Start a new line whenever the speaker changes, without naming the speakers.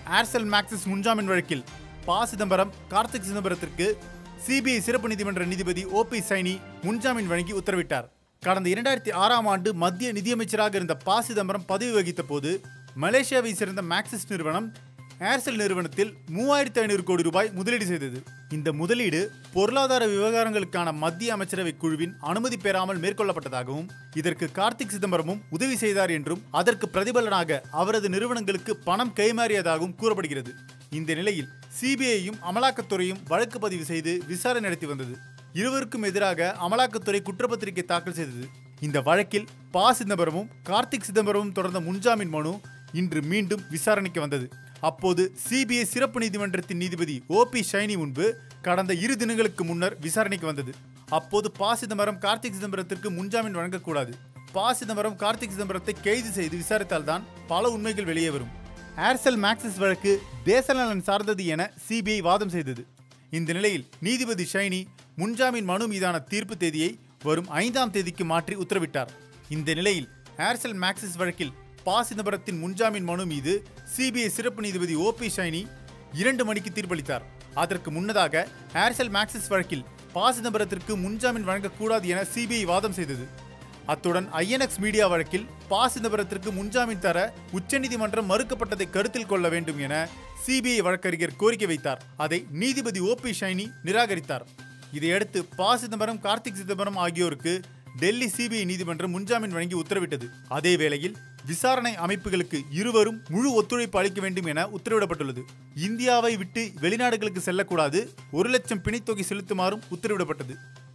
Aircel Maxis முன்ஜாமீன் வழக்கில் ப சிதம்பரம் கார்த்திக் சிதம்பரத்திற்கு சிபிஐ சிறப்பு நீதிமன்ற நீதிபதி ஓ பி சைனி முன்ஜாமீன் வழங்கி உத்தரவிட்டார் கடந்த இரண்டாயிரத்தி ஆறாம் ஆண்டு மத்திய நிதியமைச்சராக இருந்த ப சிதம்பரம் பதவி வகித்த போது மலேசியாவை சேர்ந்த மேக்சிஸ் நிறுவனம் ஏர்செல் நிறுவனத்தில் மூவாயிரத்தி ஐநூறு கோடி ரூபாய் முதலீடு செய்தது இந்த முதலீடு பொருளாதார விவகாரங்களுக்கான மத்திய அமைச்சரவை குழுவின் அனுமதி பெறாமல் மேற்கொள்ளப்பட்டதாகவும் இதற்கு கார்த்திக் சிதம்பரமும் உதவி செய்தார் என்றும் அதற்கு பிரதிபலனாக அவரது நிறுவனங்களுக்கு பணம் கைமாறியதாகவும் கூறப்படுகிறது இந்த நிலையில் சிபிஐயும் அமலாக்கத்துறையும் வழக்கு பதிவு செய்து விசாரணை நடத்தி வந்தது இருவருக்கும் எதிராக அமலாக்கத்துறை குற்றப்பத்திரிகை தாக்கல் செய்தது இந்த வழக்கில் ப சிதம்பரமும் கார்த்திக் சிதம்பரமும் தொடர்ந்த முன்ஜாமீன் மனு இன்று மீண்டும் விசாரணைக்கு வந்தது அப்போது சிபிஐ சிறப்பு நீதிமன்றத்தின் நீதிபதி ஓ பி ஷைனி முன்பு கடந்த இரு தினங்களுக்கு முன்னர் விசாரணைக்கு வந்தது அப்போது ப சிதம்பரம் கார்த்திக் சிதம்பரத்திற்கு முன்ஜாமீன் வழங்கக்கூடாது ப சிதம்பரம் கார்த்திக் சிதம்பரத்தை கைது செய்து விசாரித்தால்தான் பல உண்மைகள் வெளியே வரும் ஏர்செல் மேக்சிஸ் வழக்கு தேசநலன் சார்ந்தது என சிபிஐ வாதம் செய்தது இந்த நிலையில் நீதிபதி ஷைனி முன்ஜாமீன் மனு மீதான தீர்ப்பு தேதியை வரும் ஐந்தாம் தேதிக்கு மாற்றி உத்தரவிட்டார் இந்த நிலையில் ஏர்செல் மேக்சிஸ் வழக்கில் ப சிதம்பரத்தின் முன்ஜாமீன் மனு மீது சிபிஐ சிறப்பு நீதிபதி ஓ பி ஷைனி இரண்டு மணிக்கு தீர்ப்பளித்தார் அதற்கு முன்னதாக ஏர்செல் மேக்சிஸ் வழக்கில் ப சிதம்பரத்திற்கு முன்ஜாமீன் வழங்கக்கூடாது என சிபிஐ வாதம் செய்தது அத்துடன் ஐஎன்எக்ஸ் மீடியா வழக்கில் ப சிதம்பரத்திற்கு முன்ஜாமீன் தர உச்சநீதிமன்றம் மறுக்கப்பட்டதை கருத்தில் கொள்ள வேண்டும் என சிபிஐ வழக்கறிஞர் கோரிக்கை வைத்தார் அதை நீதிபதி ஓ பி ஷைனி நிராகரித்தார் இதையடுத்து ப சிதம்பரம் கார்த்திக் சிதம்பரம் ஆகியோருக்கு டெல்லி சிபிஐ நீதிமன்றம் முன்ஜாமீன் வழங்கி உத்தரவிட்டது அதே வேளையில் விசாரணை அமைப்புகளுக்கு இருவரும் முழு ஒத்துழைப்பு அளிக்க வேண்டும் என உத்தரவிடப்பட்டுள்ளது இந்தியாவை விட்டு வெளிநாடுகளுக்கு செல்லக்கூடாது ஒரு லட்சம் பிணைத்தொகை செலுத்துமாறும் உத்தரவிடப்பட்டது